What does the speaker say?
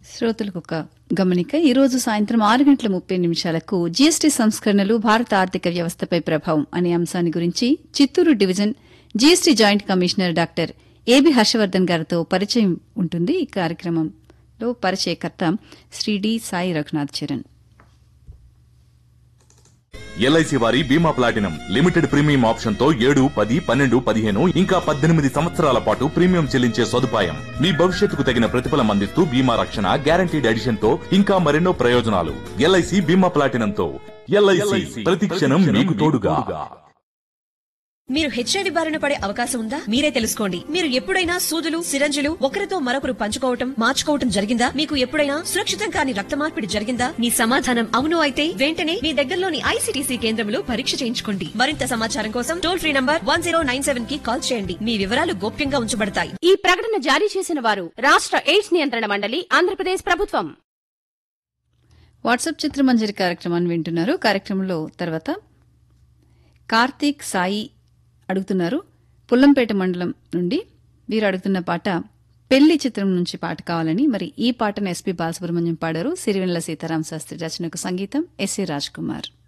శ్రోతలకు ఒక గమనిక ఈ రోజు సాయంత్రం ఆరు గంటల ముప్పై నిమిషాలకు జీఎస్టీ సంస్కరణలు భారత ఆర్థిక వ్యవస్థపై ప్రభావం అనే అంశాన్ని గురించి Chittoor division GST joint commissioner doctor AB Harshavardhan గారితో పరిచయం ఉంటుంది ఈ కార్యక్రమంలో పరిచయకర్త శ్రీ డి సాయి రఘునాథ్ చరణ్ ఎల్ఐసి వారి Bima platinum limited premium option తో ఏడు పది పన్నెండు పదిహేను ఇంకా పద్దెనిమిది సంవత్సరాల పాటు ప్రీమియం చెల్లించే సదుపాయం మీ భవిష్యత్తుకు తగిన ప్రతిఫలం అందిస్తూ బీమా రక్షణ గ్యారంటీడ్ ఎడిషన్ తో ఇంకా మరెన్నో ప్రయోజనాలు ఎల్ఐసి బీమా ప్లాటినం తో ఎల్ఐసి ప్రతి క్షణం మీకు తోడుగా మీరు హెచ్ఐవి బారిన పడే అవకాశం ఉందా మీరే తెలుసుకోండి మీరు ఎప్పుడైనా సూదులు సిరంజులు ఒకరితో మరొకరు పంచుకోవటం మార్చుకోవటం జరిగిందా మీకు ఎప్పుడైనా సురక్షితం కాని రక్త మార్పిడి జరిగిందా మీ సమాధానం అవును అయితే వెంటనే మీ దగ్గరలోని ఐసీటీసీ కేంద్రంలో పరీక్ష చేయించుకోండి మరింత సమాచారం కోసం టోల్ ఫ్రీ నంబర్ వన్ కి కాల్ చేయండి మీ వివరాలు గోప్యంగా ఉంచబడతాయి ఈ ప్రకటన జారీ చేసిన వారు రాష్ట్ర ఎయిడ్స్ నియంత్రణ మండలి ఆంధ్రప్రదేశ్ ప్రభుత్వం వాట్సాప్ చిత్రమంజరి కార్యక్రమాన్ని వింటున్నారు కార్యక్రమంలో తర్వాత కార్తీక్ సాయి అడుగుతున్నారు పుల్లంపేట మండలం నుండి వీరు అడుగుతున్న పాట పెళ్లి చిత్రం నుంచి పాట కావాలని మరి ఈ పాటను ఎస్పీ బాలసుబ్రహ్మణ్యం పాడారు సిరివెన్నెల సీతారాం శాస్త్రి రచనకు సంగీతం ఎస్ఏ రాజ్ కుమార్